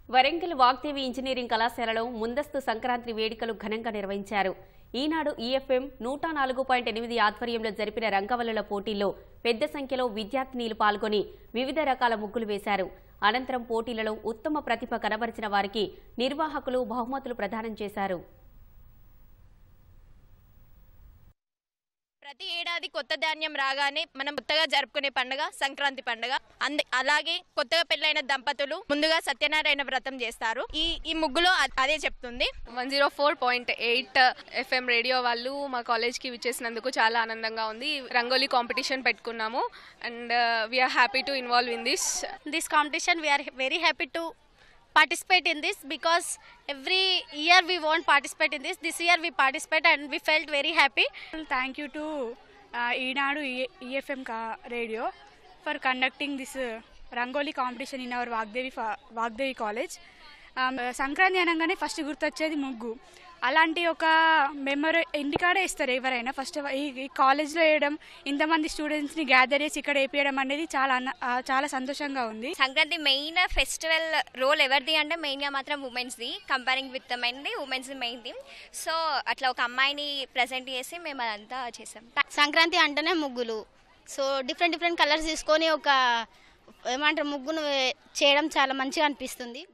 Warangal Vagdevi engineering కళాశాలలో ముందస్తు సంక్రాంతి వేడుకలు ఘనంగా నిర్వహించారు ఈనాడు ఈఎఫ్ఎం నూట నాలుగు పాయింట్ ఎనిమిది ఆధ్వర్యంలో జరిపిన రంగవల్లుల పోటీల్లో పెద్ద సంఖ్యలో విద్యార్థినీలు పాల్గొని వివిధ రకాల ముగ్గులు వేశారు అనంతరం పోటీలలో ఉత్తమ ప్రతిభ కనబరిచిన వారికి నిర్వాహకులు బహుమతులు ప్రదానం చేశారు ప్రతి ఏడాది కొత్త ధాన్యం రాగానే మనం కొత్తగా జరుపుకునే పండుగ సంక్రాంతి పండుగ అంద అలాగే కొత్తగా పెళ్ళైన దంపతులు ముందుగా సత్యనారాయణ వ్రతం చేస్తారు ఈ ఈ ముగ్గులో అ- అదే చెప్తుంది one zero four point eight FM radio వాళ్ళు మా కాలేజ్కి విచ్చేసినందుకు చాలా ఆనందంగా ఉంది రంగోలీ కాంపిటీషన్ పెట్టుకున్నాము and we're happy to involve in this this competition we are very happy to participate in this because every year we won't participate in this this year we participate and we felt very happy thank you to Eenadu EFM radio for conducting this rangoli competition in our Vagdevi ఫా- Vagdevi college Sankranti అనగానే first గుర్తొచ్చేది ముగ్గు అలాంటి ఒక memory ఇంటికాడే ఇస్తారు ఎవరైనా first ఈ ఈ కాలేజ్లో వేయడం ఇంతమంది స్టూడెంట్స్ని గ్యాదర్ చేసి ఇక్కడ వేయడం అనేది చాలా అన్న- ఆ, చాలా సంతోషంగా ఉంది సంక్రాంతి మెయిన్ ఫెస్టివల్ రోల్ ఎవరిది అంటే మెయిన్గా మాత్రం ఉమెన్స్ది కంపేరింగ్ విత్ మెయిన్ది ఉమెన్స్ మెయిన్ థింగ్ సో అట్లా ఒక అమ్మాయిని ప్రజెంట్ చేసి మేము అదంతా చేసాం సంక్రాంతి అంటేనే ముగ్గులు సో డిఫరెంట్ డిఫరెంట్ కలర్స్ తీసుకొని ఒక ఏమంటారు ముగ్గును చేయడం చాలా మంచిగా అనిపిస్తుంది